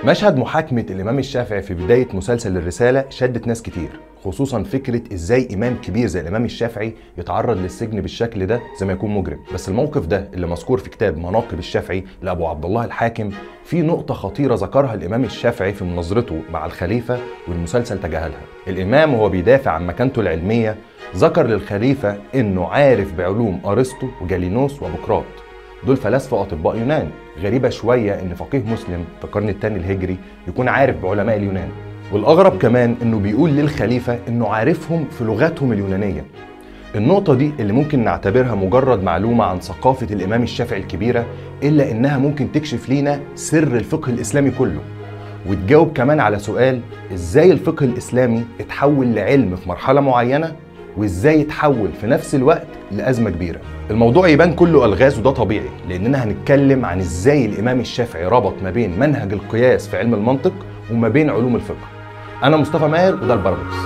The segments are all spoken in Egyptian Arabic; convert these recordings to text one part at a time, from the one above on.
مشهد محاكمة الإمام الشافعي في بداية مسلسل الرسالة شدت ناس كتير خصوصا فكرة ازاي إمام كبير زي الإمام الشافعي يتعرض للسجن بالشكل ده زي ما يكون مجرم بس الموقف ده اللي مذكور في كتاب مناقب الشافعي لأبو عبد الله الحاكم في نقطة خطيرة ذكرها الإمام الشافعي في مناظرته مع الخليفة والمسلسل تجاهلها الإمام وهو بيدافع عن مكانته العلمية ذكر للخليفة إنه عارف بعلوم أرسطو وجالينوس وبقراط دول فلاسفه واطباء يونان غريبه شويه ان فقيه مسلم في القرن الثاني الهجري يكون عارف بعلماء اليونان والاغرب كمان انه بيقول للخليفه انه عارفهم في لغتهم اليونانيه النقطة دي اللي ممكن نعتبرها مجرد معلومة عن ثقافة الإمام الشافعي الكبيرة إلا إنها ممكن تكشف لينا سر الفقه الإسلامي كله وتجاوب كمان على سؤال إزاي الفقه الإسلامي اتحول لعلم في مرحلة معينة وإزاي اتحول في نفس الوقت لأزمة كبيرة الموضوع يبان كله ألغاز وده طبيعي لأننا هنتكلم عن إزاي الإمام الشافعي ربط ما بين منهج القياس في علم المنطق وما بين علوم الفقه أنا مصطفى ماهر وده البارادوكس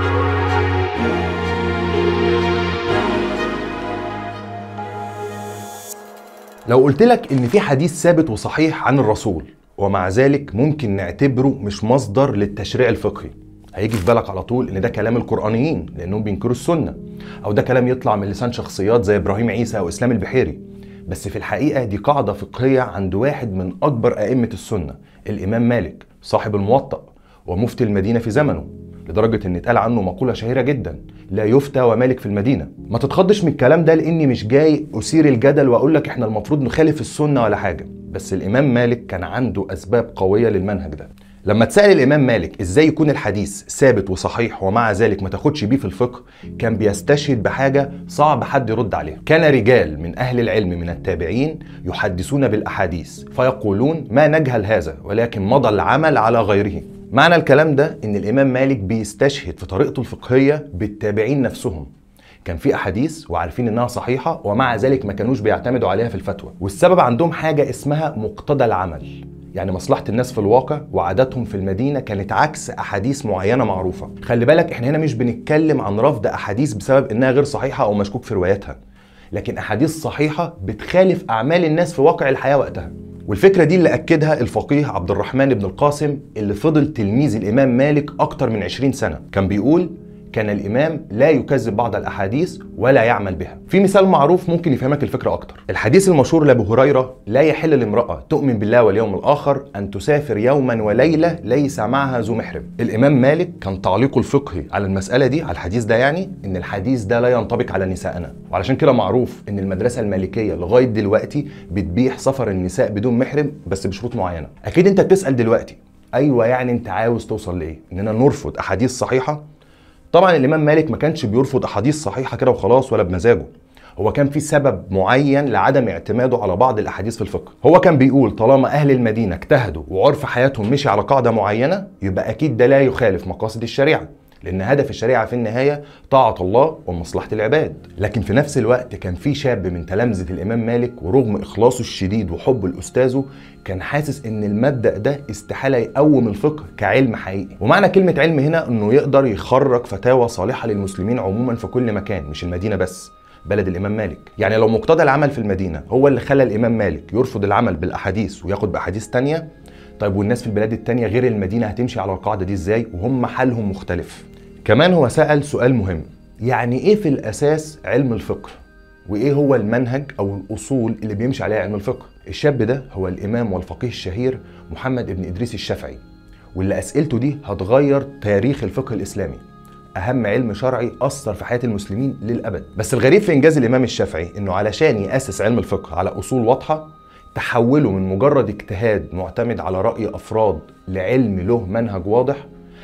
لو قلت لك ان في حديث ثابت وصحيح عن الرسول ومع ذلك ممكن نعتبره مش مصدر للتشريع الفقهي هيجي في بالك على طول ان ده كلام القرانيين لانهم بينكروا السنه او ده كلام يطلع من لسان شخصيات زي ابراهيم عيسى او اسلام البحيري بس في الحقيقه دي قاعده فقهيه عند واحد من اكبر ائمه السنه الامام مالك صاحب الموطأ ومفتي المدينه في زمنه لدرجه ان اتقال عنه مقوله شهيره جدا لا يفتى ومالك في المدينه ما تتخضش من الكلام ده لاني مش جاي اثير الجدل واقول لك احنا المفروض نخالف السنه ولا حاجه بس الامام مالك كان عنده اسباب قويه للمنهج ده لما اتسال الامام مالك ازاي يكون الحديث ثابت وصحيح ومع ذلك ما تاخدش بيه في الفقه كان بيستشهد بحاجه صعب حد يرد عليها كان رجال من اهل العلم من التابعين يحدثون بالاحاديث فيقولون ما نجهل هذا ولكن مضى العمل على غيره معنى الكلام ده ان الامام مالك بيستشهد في طريقته الفقهيه بالتابعين نفسهم كان في احاديث وعارفين انها صحيحه ومع ذلك ما كانوش بيعتمدوا عليها في الفتوى والسبب عندهم حاجه اسمها مقتضى العمل يعني مصلحة الناس في الواقع وعاداتهم في المدينة كانت عكس أحاديث معينة معروفة خلي بالك احنا هنا مش بنتكلم عن رفض أحاديث بسبب إنها غير صحيحة أو مشكوك في رواياتها لكن أحاديث صحيحة بتخالف أعمال الناس في واقع الحياة وقتها والفكرة دي اللي أكدها الفقيه عبد الرحمن بن القاسم اللي فضل تلميذ الإمام مالك أكتر من 20 سنة كان بيقول كان الإمام لا يكذب بعض الأحاديث ولا يعمل بها في مثال معروف ممكن يفهمك الفكرة أكتر الحديث المشهور لأبو هريرة لا يحل لامرأة تؤمن بالله واليوم الآخر أن تسافر يوما وليلة ليس معها ذو محرم الإمام مالك كان تعليقه الفقهي على المسألة دي على الحديث ده يعني إن الحديث ده لا ينطبق على نسائنا وعلشان كده معروف إن المدرسة المالكية لغاية دلوقتي بتبيح سفر النساء بدون محرم بس بشروط معينة أكيد أنت بتسأل دلوقتي أيوة يعني أنت عاوز توصل لإيه؟ إننا نرفض أحاديث صحيحة طبعا الامام مالك ما كانش بيرفض احاديث صحيحه كده وخلاص ولا بمزاجه هو كان في سبب معين لعدم اعتماده على بعض الاحاديث في الفقه هو كان بيقول طالما اهل المدينه اجتهدوا وعرف حياتهم مشي على قاعده معينه يبقى اكيد ده لا يخالف مقاصد الشريعه لان هدف الشريعه في النهايه طاعه الله ومصلحه العباد لكن في نفس الوقت كان في شاب من تلامذه الامام مالك ورغم اخلاصه الشديد وحبه لاستاذه كان حاسس ان المبدا ده استحاله يقوم الفقه كعلم حقيقي ومعنى كلمه علم هنا انه يقدر يخرج فتاوى صالحه للمسلمين عموما في كل مكان مش المدينه بس بلد الامام مالك يعني لو مقتضى العمل في المدينه هو اللي خلى الامام مالك يرفض العمل بالاحاديث وياخد باحاديث تانية طيب والناس في البلاد التانية غير المدينة هتمشي على القاعدة دي ازاي وهم حالهم مختلف كمان هو سأل سؤال مهم يعني ايه في الاساس علم الفقه وايه هو المنهج او الاصول اللي بيمشي عليها علم الفقه الشاب ده هو الامام والفقيه الشهير محمد بن ادريس الشافعي واللي اسئلته دي هتغير تاريخ الفقه الاسلامي اهم علم شرعي اثر في حياه المسلمين للابد بس الغريب في انجاز الامام الشافعي انه علشان ياسس علم الفقه على اصول واضحه تحوله من مجرد اجتهاد معتمد على راي افراد لعلم له منهج واضح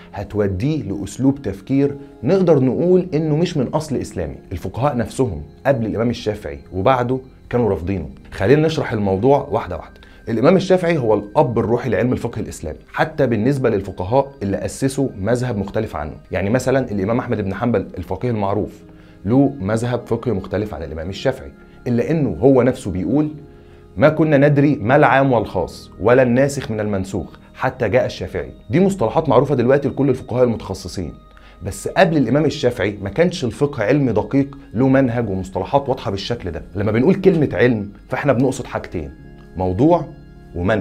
هتوديه لاسلوب تفكير نقدر نقول انه مش من اصل اسلامي الفقهاء نفسهم قبل الامام الشافعي وبعده كانوا رافضينه خلينا نشرح الموضوع واحده واحده الامام الشافعي هو الاب الروحي لعلم الفقه الاسلامي حتى بالنسبه للفقهاء اللي اسسوا مذهب مختلف عنه يعني مثلا الامام احمد بن حنبل الفقيه المعروف له مذهب فقهي مختلف عن الامام الشافعي الا انه هو نفسه بيقول ما كنا ندري ما العام والخاص ولا الناسخ من المنسوخ حتى جاء الشافعي دي مصطلحات معروفة دلوقتي لكل الفقهاء المتخصصين بس قبل الامام الشافعي ما كانش الفقه علم دقيق له منهج ومصطلحات واضحه بالشكل ده لما بنقول كلمه علم فاحنا بنقصد حاجتين موضوع ومنهج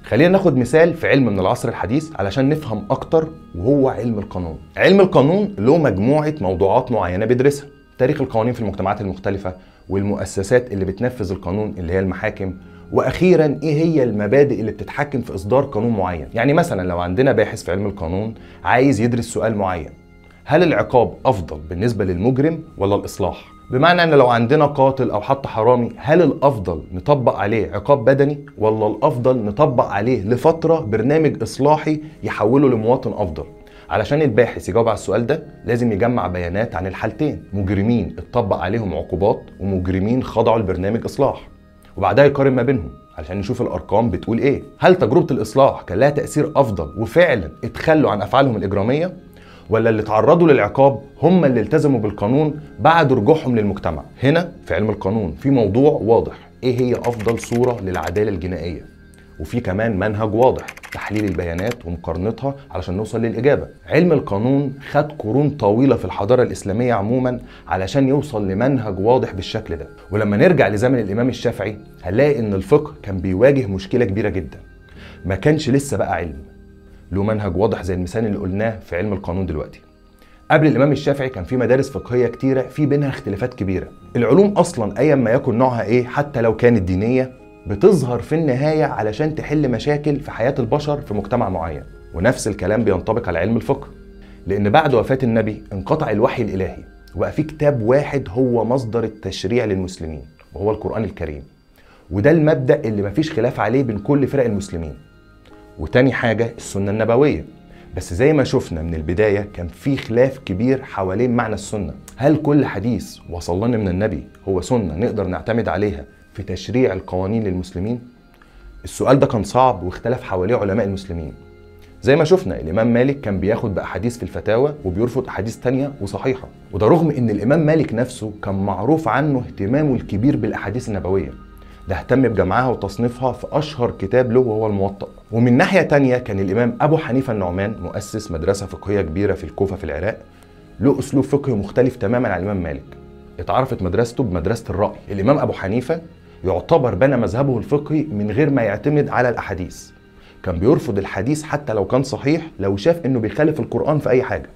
خلينا ناخد مثال في علم من العصر الحديث علشان نفهم اكتر وهو علم القانون علم القانون له مجموعه موضوعات معينه بيدرسها تاريخ القوانين في المجتمعات المختلفه والمؤسسات اللي بتنفذ القانون اللي هي المحاكم واخيرا ايه هي المبادئ اللي بتتحكم في اصدار قانون معين يعني مثلا لو عندنا باحث في علم القانون عايز يدرس سؤال معين هل العقاب افضل بالنسبه للمجرم ولا الاصلاح بمعنى ان لو عندنا قاتل او حتى حرامي هل الافضل نطبق عليه عقاب بدني ولا الافضل نطبق عليه لفتره برنامج اصلاحي يحوله لمواطن افضل علشان الباحث يجاوب على السؤال ده لازم يجمع بيانات عن الحالتين مجرمين اتطبق عليهم عقوبات ومجرمين خضعوا لبرنامج اصلاح وبعدها يقارن ما بينهم علشان نشوف الارقام بتقول ايه هل تجربه الاصلاح كان لها تاثير افضل وفعلا اتخلوا عن افعالهم الاجراميه ولا اللي تعرضوا للعقاب هم اللي التزموا بالقانون بعد رجوعهم للمجتمع هنا في علم القانون في موضوع واضح ايه هي افضل صوره للعداله الجنائيه وفي كمان منهج واضح تحليل البيانات ومقارنتها علشان نوصل للإجابة علم القانون خد قرون طويلة في الحضارة الإسلامية عموما علشان يوصل لمنهج واضح بالشكل ده ولما نرجع لزمن الإمام الشافعي هنلاقي إن الفقه كان بيواجه مشكلة كبيرة جدا ما كانش لسه بقى علم له منهج واضح زي المثال اللي قلناه في علم القانون دلوقتي قبل الامام الشافعي كان في مدارس فقهيه كتيره في بينها اختلافات كبيره العلوم اصلا ايا ما يكن نوعها ايه حتى لو كانت دينيه بتظهر في النهايه علشان تحل مشاكل في حياه البشر في مجتمع معين ونفس الكلام بينطبق على علم الفقه لان بعد وفاه النبي انقطع الوحي الالهي وبقى في كتاب واحد هو مصدر التشريع للمسلمين وهو القران الكريم وده المبدا اللي مفيش خلاف عليه بين كل فرق المسلمين وتاني حاجة السنة النبوية بس زي ما شفنا من البداية كان في خلاف كبير حوالين معنى السنة هل كل حديث وصل لنا من النبي هو سنة نقدر نعتمد عليها في تشريع القوانين للمسلمين؟ السؤال ده كان صعب واختلف حواليه علماء المسلمين زي ما شفنا الإمام مالك كان بياخد بأحاديث في الفتاوى وبيرفض أحاديث تانية وصحيحة وده رغم إن الإمام مالك نفسه كان معروف عنه اهتمامه الكبير بالأحاديث النبوية ده اهتم بجمعها وتصنيفها في اشهر كتاب له وهو الموطأ ومن ناحيه تانية كان الامام ابو حنيفه النعمان مؤسس مدرسه فقهيه كبيره في الكوفه في العراق له اسلوب فقهي مختلف تماما عن الامام مالك اتعرفت مدرسته بمدرسه الراي الامام ابو حنيفه يعتبر بنى مذهبه الفقهي من غير ما يعتمد على الاحاديث كان بيرفض الحديث حتى لو كان صحيح لو شاف انه بيخالف القران في اي حاجه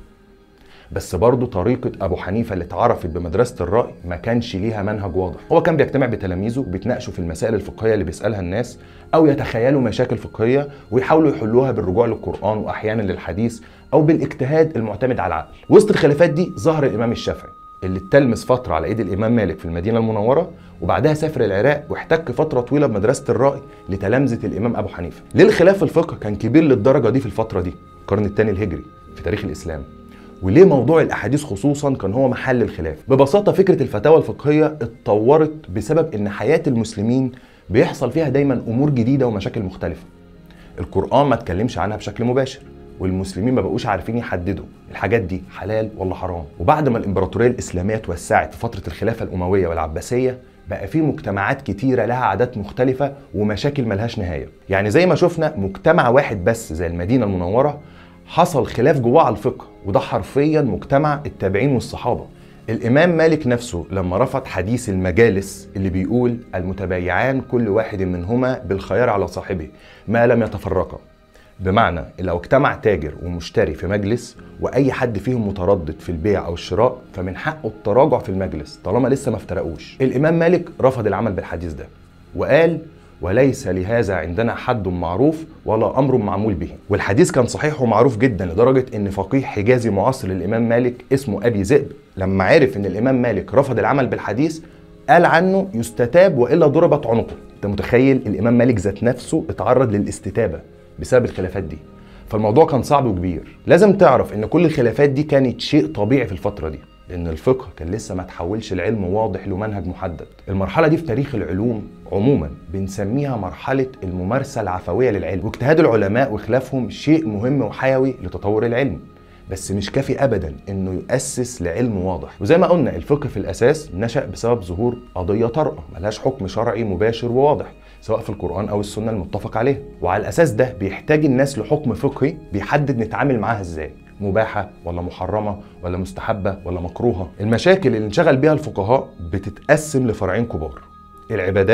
بس برضه طريقة أبو حنيفة اللي اتعرفت بمدرسة الرأي ما كانش ليها منهج واضح هو كان بيجتمع بتلاميذه بيتناقشوا في المسائل الفقهية اللي بيسألها الناس أو يتخيلوا مشاكل فقهية ويحاولوا يحلوها بالرجوع للقرآن وأحيانا للحديث أو بالاجتهاد المعتمد على العقل وسط الخلافات دي ظهر الإمام الشافعي اللي اتلمس فترة على ايد الامام مالك في المدينة المنورة وبعدها سافر العراق واحتك فترة طويلة بمدرسة الرأي لتلامذة الامام ابو حنيفة. ليه الخلاف في الفقه كان كبير للدرجة دي في الفترة دي؟ القرن الثاني الهجري في تاريخ الاسلام. وليه موضوع الاحاديث خصوصا كان هو محل الخلاف ببساطه فكره الفتاوى الفقهيه اتطورت بسبب ان حياه المسلمين بيحصل فيها دايما امور جديده ومشاكل مختلفه القران ما اتكلمش عنها بشكل مباشر والمسلمين ما بقوش عارفين يحددوا الحاجات دي حلال ولا حرام وبعد ما الامبراطوريه الاسلاميه اتوسعت في فتره الخلافه الامويه والعباسيه بقى في مجتمعات كتيرة لها عادات مختلفة ومشاكل ملهاش نهاية يعني زي ما شفنا مجتمع واحد بس زي المدينة المنورة حصل خلاف جواه على الفقه وده حرفيا مجتمع التابعين والصحابه الامام مالك نفسه لما رفض حديث المجالس اللي بيقول المتبايعان كل واحد منهما بالخيار على صاحبه ما لم يتفرقا بمعنى لو اجتمع تاجر ومشتري في مجلس واي حد فيهم متردد في البيع او الشراء فمن حقه التراجع في المجلس طالما لسه ما افترقوش الامام مالك رفض العمل بالحديث ده وقال وليس لهذا عندنا حد معروف ولا امر معمول به والحديث كان صحيح ومعروف جدا لدرجه ان فقيه حجازي معاصر للامام مالك اسمه ابي ذئب لما عرف ان الامام مالك رفض العمل بالحديث قال عنه يستتاب والا ضربت عنقه انت متخيل الامام مالك ذات نفسه اتعرض للاستتابه بسبب الخلافات دي فالموضوع كان صعب وكبير لازم تعرف ان كل الخلافات دي كانت شيء طبيعي في الفتره دي لان الفقه كان لسه ما تحولش لعلم واضح له منهج محدد المرحله دي في تاريخ العلوم عموما بنسميها مرحله الممارسه العفويه للعلم واجتهاد العلماء وخلافهم شيء مهم وحيوي لتطور العلم بس مش كافي ابدا انه يؤسس لعلم واضح وزي ما قلنا الفقه في الاساس نشا بسبب ظهور قضيه طارئه ملهاش حكم شرعي مباشر وواضح سواء في القران او السنه المتفق عليها وعلى الاساس ده بيحتاج الناس لحكم فقهي بيحدد نتعامل معاها ازاي مباحة ولا محرمة ولا مستحبة ولا مكروهة المشاكل اللي انشغل بيها الفقهاء بتتقسم لفرعين كبار العبادات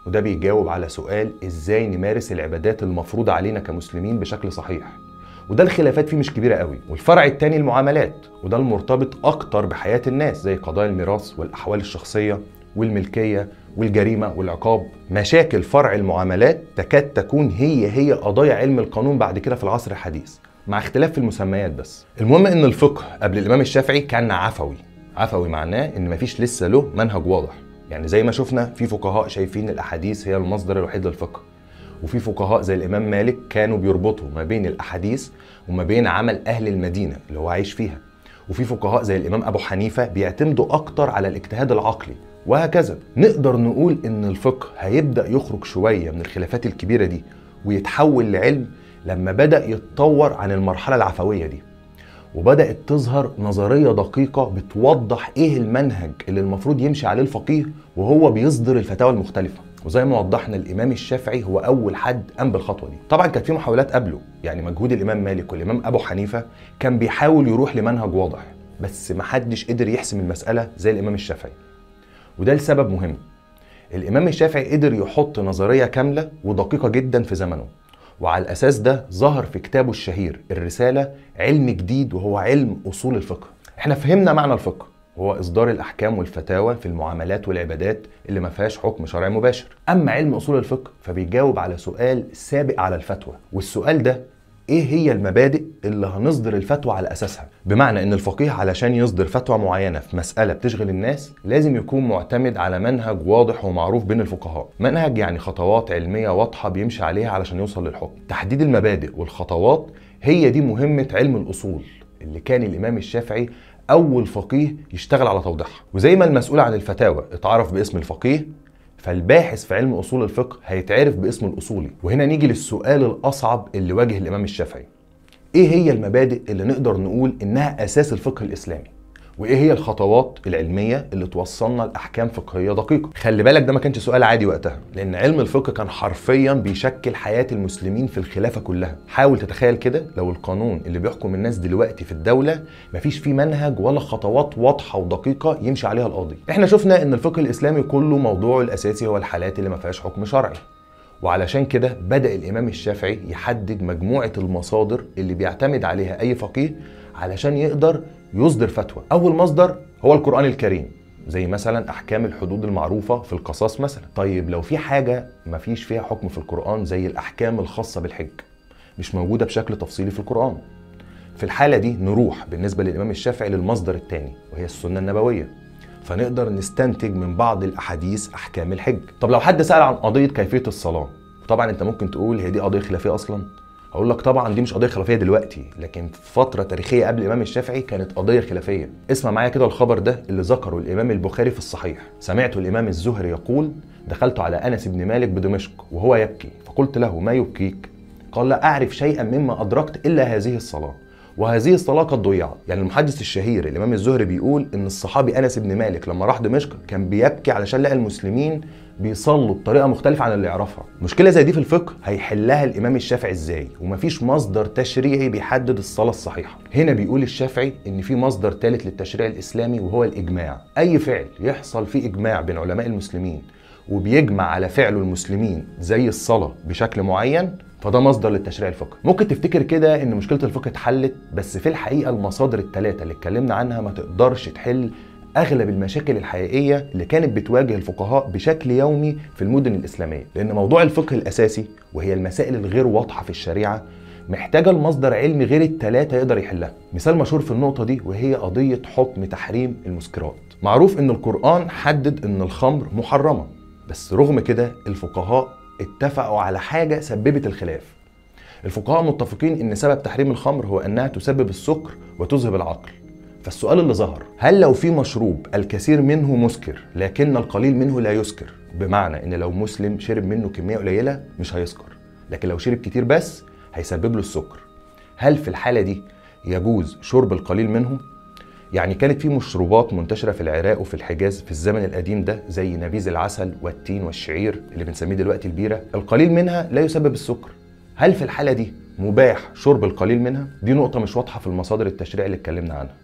وده بيجاوب على سؤال ازاي نمارس العبادات المفروضة علينا كمسلمين بشكل صحيح وده الخلافات فيه مش كبيرة قوي والفرع التاني المعاملات وده المرتبط أكتر بحياة الناس زي قضايا الميراث والأحوال الشخصية والملكية والجريمة والعقاب مشاكل فرع المعاملات تكاد تكون هي هي قضايا علم القانون بعد كده في العصر الحديث مع اختلاف في المسميات بس المهم ان الفقه قبل الامام الشافعي كان عفوي عفوي معناه ان مفيش لسه له منهج واضح يعني زي ما شفنا في فقهاء شايفين الاحاديث هي المصدر الوحيد للفقه وفي فقهاء زي الامام مالك كانوا بيربطوا ما بين الاحاديث وما بين عمل اهل المدينه اللي هو عايش فيها وفي فقهاء زي الامام ابو حنيفه بيعتمدوا اكتر على الاجتهاد العقلي وهكذا نقدر نقول ان الفقه هيبدا يخرج شويه من الخلافات الكبيره دي ويتحول لعلم لما بدا يتطور عن المرحله العفويه دي وبدات تظهر نظريه دقيقه بتوضح ايه المنهج اللي المفروض يمشي عليه الفقيه وهو بيصدر الفتاوى المختلفه وزي ما وضحنا الامام الشافعي هو اول حد قام بالخطوه دي طبعا كانت في محاولات قبله يعني مجهود الامام مالك والامام ابو حنيفه كان بيحاول يروح لمنهج واضح بس محدش قدر يحسم المساله زي الامام الشافعي وده لسبب مهم الامام الشافعي قدر يحط نظريه كامله ودقيقه جدا في زمنه وعلى الاساس ده ظهر في كتابه الشهير الرساله علم جديد وهو علم اصول الفقه احنا فهمنا معنى الفقه وهو اصدار الاحكام والفتاوى في المعاملات والعبادات اللي ما فيهاش حكم شرعي مباشر اما علم اصول الفقه فبيجاوب على سؤال سابق على الفتوى والسؤال ده ايه هي المبادئ اللي هنصدر الفتوى على اساسها بمعنى ان الفقيه علشان يصدر فتوى معينه في مساله بتشغل الناس لازم يكون معتمد على منهج واضح ومعروف بين الفقهاء منهج يعني خطوات علميه واضحه بيمشي عليها علشان يوصل للحكم تحديد المبادئ والخطوات هي دي مهمه علم الاصول اللي كان الامام الشافعي اول فقيه يشتغل على توضيحها وزي ما المسؤول عن الفتاوى اتعرف باسم الفقيه فالباحث في علم اصول الفقه هيتعرف باسم الاصولي وهنا نيجي للسؤال الاصعب اللي واجه الامام الشافعي ايه هي المبادئ اللي نقدر نقول انها اساس الفقه الاسلامي وايه هي الخطوات العلميه اللي توصلنا لاحكام فقهيه دقيقه خلي بالك ده ما كانش سؤال عادي وقتها لان علم الفقه كان حرفيا بيشكل حياه المسلمين في الخلافه كلها حاول تتخيل كده لو القانون اللي بيحكم الناس دلوقتي في الدوله مفيش فيه منهج ولا خطوات واضحه ودقيقه يمشي عليها القاضي احنا شفنا ان الفقه الاسلامي كله موضوعه الاساسي هو الحالات اللي ما فيهاش حكم شرعي وعلشان كده بدأ الإمام الشافعي يحدد مجموعة المصادر اللي بيعتمد عليها أي فقيه علشان يقدر يصدر فتوى أول مصدر هو القرآن الكريم زي مثلا أحكام الحدود المعروفة في القصاص مثلا طيب لو في حاجة مفيش فيها حكم في القرآن زي الأحكام الخاصة بالحج مش موجودة بشكل تفصيلي في القرآن في الحالة دي نروح بالنسبة للإمام الشافعي للمصدر الثاني وهي السنة النبوية فنقدر نستنتج من بعض الاحاديث احكام الحج طب لو حد سال عن قضيه كيفيه الصلاه طبعا انت ممكن تقول هي دي قضيه خلافيه اصلا هقول لك طبعا دي مش قضيه خلافيه دلوقتي لكن في فتره تاريخيه قبل الامام الشافعي كانت قضيه خلافيه اسمع معايا كده الخبر ده اللي ذكره الامام البخاري في الصحيح سمعت الامام الزهري يقول دخلت على انس بن مالك بدمشق وهو يبكي فقلت له ما يبكيك قال لا اعرف شيئا مما ادركت الا هذه الصلاه وهذه الصلاة قد ضيعت يعني المحدث الشهير الإمام الزهري بيقول إن الصحابي أنس بن مالك لما راح دمشق كان بيبكي علشان لقى المسلمين بيصلوا بطريقة مختلفة عن اللي يعرفها مشكلة زي دي في الفقه هيحلها الإمام الشافعي إزاي ومفيش مصدر تشريعي بيحدد الصلاة الصحيحة هنا بيقول الشافعي إن في مصدر ثالث للتشريع الإسلامي وهو الإجماع أي فعل يحصل فيه إجماع بين علماء المسلمين وبيجمع على فعله المسلمين زي الصلاة بشكل معين فده مصدر للتشريع الفقهي ممكن تفتكر كده ان مشكله الفقه اتحلت بس في الحقيقه المصادر الثلاثه اللي اتكلمنا عنها ما تقدرش تحل اغلب المشاكل الحقيقيه اللي كانت بتواجه الفقهاء بشكل يومي في المدن الاسلاميه لان موضوع الفقه الاساسي وهي المسائل الغير واضحه في الشريعه محتاجة المصدر علمي غير التلاتة يقدر يحلها مثال مشهور في النقطة دي وهي قضية حكم تحريم المسكرات معروف ان القرآن حدد ان الخمر محرمة بس رغم كده الفقهاء اتفقوا على حاجة سببت الخلاف الفقهاء متفقين ان سبب تحريم الخمر هو انها تسبب السكر وتذهب العقل فالسؤال اللي ظهر هل لو في مشروب الكثير منه مسكر لكن القليل منه لا يسكر بمعنى ان لو مسلم شرب منه كمية قليلة مش هيسكر لكن لو شرب كتير بس هيسبب له السكر هل في الحالة دي يجوز شرب القليل منه يعني كانت في مشروبات منتشرة في العراق وفي الحجاز في الزمن القديم ده زي نبيذ العسل والتين والشعير اللي بنسميه دلوقتي البيرة القليل منها لا يسبب السكر هل في الحالة دي مباح شرب القليل منها؟ دي نقطة مش واضحة في المصادر التشريع اللي اتكلمنا عنها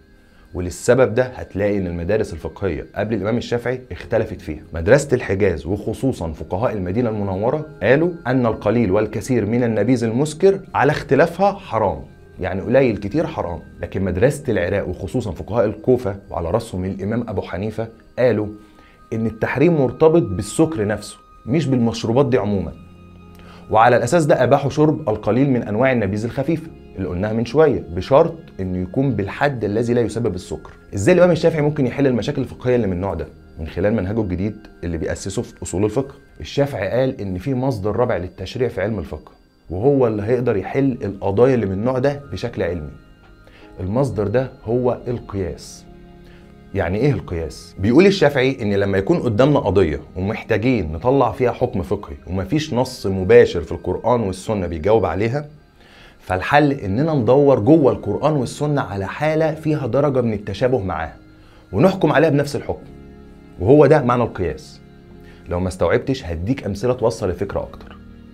وللسبب ده هتلاقي ان المدارس الفقهيه قبل الامام الشافعي اختلفت فيها مدرسه الحجاز وخصوصا فقهاء المدينه المنوره قالوا ان القليل والكثير من النبيذ المسكر على اختلافها حرام يعني قليل كتير حرام لكن مدرسه العراق وخصوصا فقهاء الكوفه وعلى راسهم الامام ابو حنيفه قالوا ان التحريم مرتبط بالسكر نفسه مش بالمشروبات دي عموما وعلى الاساس ده اباحوا شرب القليل من انواع النبيذ الخفيفه اللي قلناها من شويه بشرط انه يكون بالحد الذي لا يسبب السكر ازاي الامام الشافعي ممكن يحل المشاكل الفقهيه اللي من النوع ده من خلال منهجه الجديد اللي بيأسسه في اصول الفقه الشافعي قال ان في مصدر رابع للتشريع في علم الفقه وهو اللي هيقدر يحل القضايا اللي من النوع ده بشكل علمي المصدر ده هو القياس يعني ايه القياس بيقول الشافعي ان لما يكون قدامنا قضيه ومحتاجين نطلع فيها حكم فقهي ومفيش نص مباشر في القران والسنه بيجاوب عليها فالحل اننا ندور جوه القران والسنه على حاله فيها درجه من التشابه معاها ونحكم عليها بنفس الحكم وهو ده معنى القياس لو ما استوعبتش هديك امثله توصل الفكره اكتر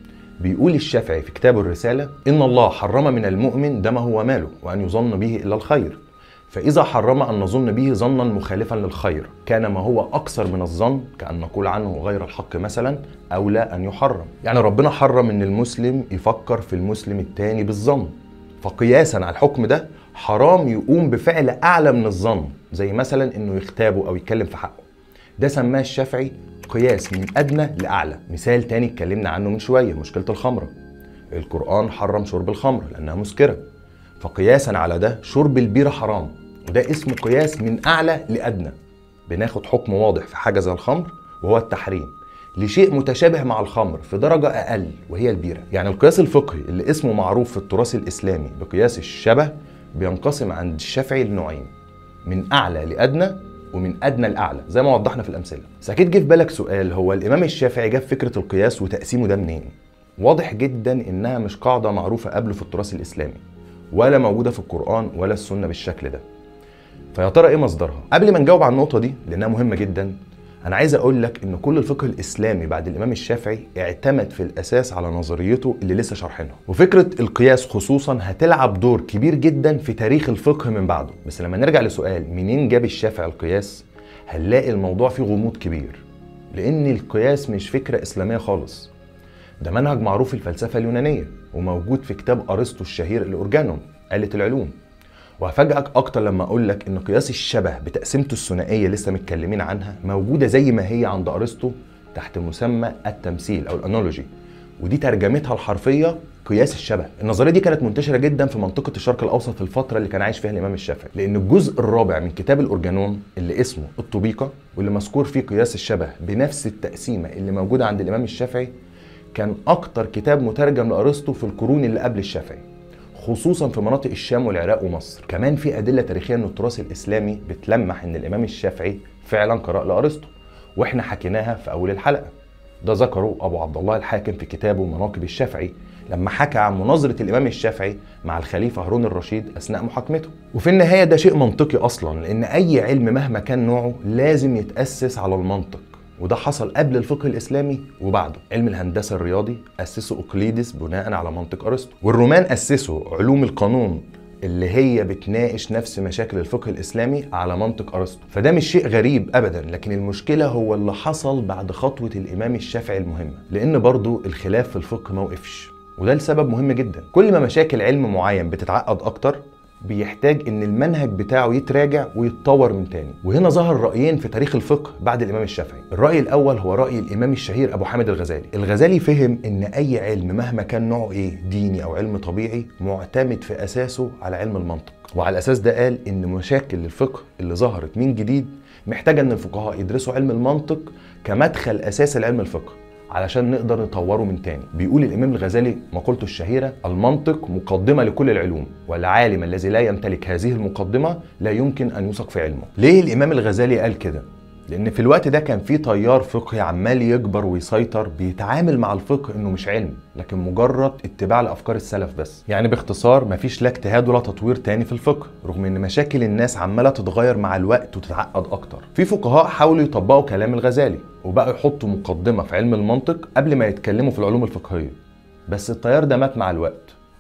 بيقول الشافعي في كتابه الرساله ان الله حرم من المؤمن دمه وماله وان يظن به الا الخير فإذا حرم أن نظن به ظنا مخالفا للخير كان ما هو أكثر من الظن كأن نقول عنه غير الحق مثلا أولى أن يحرم يعني ربنا حرم أن المسلم يفكر في المسلم التاني بالظن فقياسا على الحكم ده حرام يقوم بفعل أعلى من الظن زي مثلا أنه يغتابه أو يتكلم في حقه ده سماه الشافعي قياس من أدنى لأعلى مثال تاني اتكلمنا عنه من شوية مشكلة الخمرة القرآن حرم شرب الخمر لأنها مسكرة فقياسا على ده شرب البيرة حرام وده اسمه قياس من اعلى لادنى بناخد حكم واضح في حاجه زي الخمر وهو التحريم لشيء متشابه مع الخمر في درجه اقل وهي البيره يعني القياس الفقهي اللي اسمه معروف في التراث الاسلامي بقياس الشبه بينقسم عند الشافعي لنوعين من اعلى لادنى ومن ادنى لاعلى زي ما وضحنا في الامثله بس اكيد جه في بالك سؤال هو الامام الشافعي جاب فكره القياس وتقسيمه ده منين واضح جدا انها مش قاعده معروفه قبله في التراث الاسلامي ولا موجوده في القران ولا السنه بالشكل ده فيا ترى ايه مصدرها قبل ما نجاوب على النقطه دي لانها مهمه جدا انا عايز اقول لك ان كل الفقه الاسلامي بعد الامام الشافعي اعتمد في الاساس على نظريته اللي لسه شارحينها وفكره القياس خصوصا هتلعب دور كبير جدا في تاريخ الفقه من بعده بس لما نرجع لسؤال منين جاب الشافعي القياس هنلاقي الموضوع فيه غموض كبير لان القياس مش فكره اسلاميه خالص ده منهج معروف في الفلسفه اليونانيه وموجود في كتاب ارسطو الشهير الاورجانوم آلة العلوم وهفاجئك اكتر لما اقول لك ان قياس الشبه بتقسيمته الثنائيه لسه متكلمين عنها موجوده زي ما هي عند ارسطو تحت مسمى التمثيل او الانالوجي ودي ترجمتها الحرفيه قياس الشبه النظريه دي كانت منتشره جدا في منطقه الشرق الاوسط في الفتره اللي كان عايش فيها الامام الشافعي لان الجزء الرابع من كتاب الاورجانون اللي اسمه الطبيقه واللي مذكور فيه قياس الشبه بنفس التقسيمه اللي موجوده عند الامام الشافعي كان اكتر كتاب مترجم لارسطو في القرون اللي قبل الشافعي خصوصا في مناطق الشام والعراق ومصر كمان في ادله تاريخيه ان التراث الاسلامي بتلمح ان الامام الشافعي فعلا قرأ لارسطو واحنا حكيناها في اول الحلقه ده ذكره ابو عبد الله الحاكم في كتابه مناقب الشافعي لما حكى عن مناظرة الإمام الشافعي مع الخليفة هارون الرشيد أثناء محاكمته وفي النهاية ده شيء منطقي أصلا لأن أي علم مهما كان نوعه لازم يتأسس على المنطق وده حصل قبل الفقه الاسلامي وبعده علم الهندسه الرياضي اسسه اقليدس بناء على منطق ارسطو والرومان اسسوا علوم القانون اللي هي بتناقش نفس مشاكل الفقه الاسلامي على منطق ارسطو فده مش شيء غريب ابدا لكن المشكله هو اللي حصل بعد خطوه الامام الشافعي المهمه لان برضو الخلاف في الفقه ما وقفش وده لسبب مهم جدا كل ما مشاكل علم معين بتتعقد اكتر بيحتاج ان المنهج بتاعه يتراجع ويتطور من تاني وهنا ظهر رايين في تاريخ الفقه بعد الامام الشافعي الراي الاول هو راي الامام الشهير ابو حامد الغزالي الغزالي فهم ان اي علم مهما كان نوعه ايه ديني او علم طبيعي معتمد في اساسه على علم المنطق وعلى الاساس ده قال ان مشاكل الفقه اللي ظهرت من جديد محتاجه ان الفقهاء يدرسوا علم المنطق كمدخل اساسي لعلم الفقه علشان نقدر نطوره من تاني بيقول الامام الغزالي مقولته الشهيره المنطق مقدمه لكل العلوم والعالم الذي لا يمتلك هذه المقدمه لا يمكن ان يوثق في علمه ليه الامام الغزالي قال كده لان في الوقت ده كان في تيار فقهي عمال يكبر ويسيطر بيتعامل مع الفقه انه مش علم لكن مجرد اتباع لافكار السلف بس يعني باختصار مفيش لا اجتهاد ولا تطوير تاني في الفقه رغم ان مشاكل الناس عماله تتغير مع الوقت وتتعقد اكتر في فقهاء حاولوا يطبقوا كلام الغزالي وبقوا يحطوا مقدمه في علم المنطق قبل ما يتكلموا في العلوم الفقهيه بس التيار ده مات مع الوقت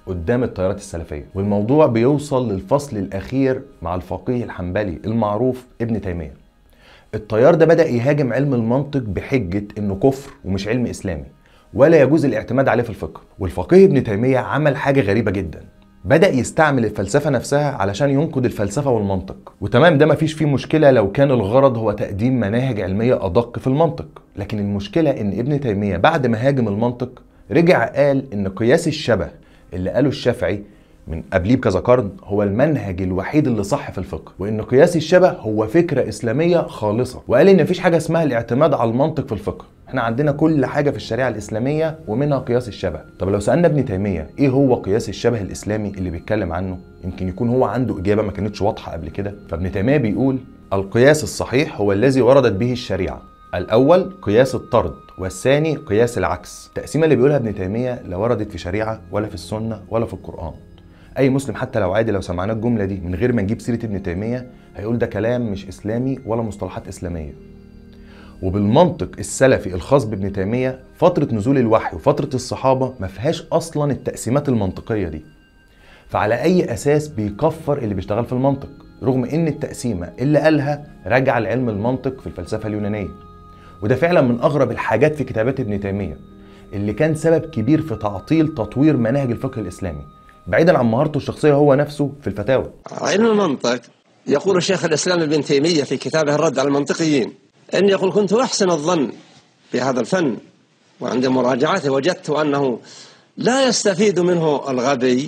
قدام التيارات السلفيه والموضوع بيوصل للفصل الاخير مع الفقيه الحنبلي المعروف ابن تيميه التيار ده بدا يهاجم علم المنطق بحجه انه كفر ومش علم اسلامي ولا يجوز الاعتماد عليه في الفقه والفقيه ابن تيميه عمل حاجه غريبه جدا بدأ يستعمل الفلسفة نفسها علشان ينقد الفلسفة والمنطق وتمام ده مفيش فيه مشكلة لو كان الغرض هو تقديم مناهج علمية أدق في المنطق لكن المشكلة إن ابن تيمية بعد ما هاجم المنطق رجع قال إن قياس الشبه اللي قاله الشافعي من قبليه بكذا قرن هو المنهج الوحيد اللي صح في الفقه وان قياس الشبه هو فكره اسلاميه خالصه وقال ان مفيش حاجه اسمها الاعتماد على المنطق في الفقه احنا عندنا كل حاجه في الشريعه الاسلاميه ومنها قياس الشبه طب لو سالنا ابن تيميه ايه هو قياس الشبه الاسلامي اللي بيتكلم عنه يمكن يكون هو عنده اجابه ما كانتش واضحه قبل كده فابن تيميه بيقول القياس الصحيح هو الذي وردت به الشريعه الاول قياس الطرد والثاني قياس العكس التقسيمه اللي بيقولها ابن تيميه لا وردت في شريعه ولا في السنه ولا في القران اي مسلم حتى لو عادي لو سمعنا الجمله دي من غير ما نجيب سيره ابن تيميه هيقول ده كلام مش اسلامي ولا مصطلحات اسلاميه وبالمنطق السلفي الخاص بابن تيميه فتره نزول الوحي وفتره الصحابه ما فيهاش اصلا التقسيمات المنطقيه دي فعلى اي اساس بيكفر اللي بيشتغل في المنطق رغم ان التقسيمه اللي قالها راجعه لعلم المنطق في الفلسفه اليونانيه وده فعلا من اغرب الحاجات في كتابات ابن تيميه اللي كان سبب كبير في تعطيل تطوير مناهج الفقه الاسلامي بعيدا عن مهارته الشخصيه هو نفسه في الفتاوى علم المنطق يقول الشيخ الاسلام ابن تيميه في كتابه الرد على المنطقيين اني يقول كنت احسن الظن بهذا الفن وعند مراجعته وجدت انه لا يستفيد منه الغبي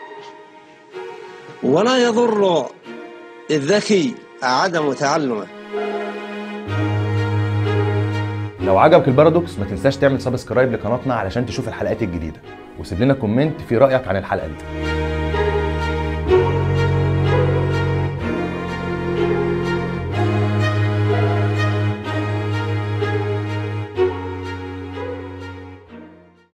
ولا يضر الذكي عدم تعلمه لو عجبك البارادوكس ما تنساش تعمل سبسكرايب لقناتنا علشان تشوف الحلقات الجديده وسيب لنا كومنت في رايك عن الحلقه دي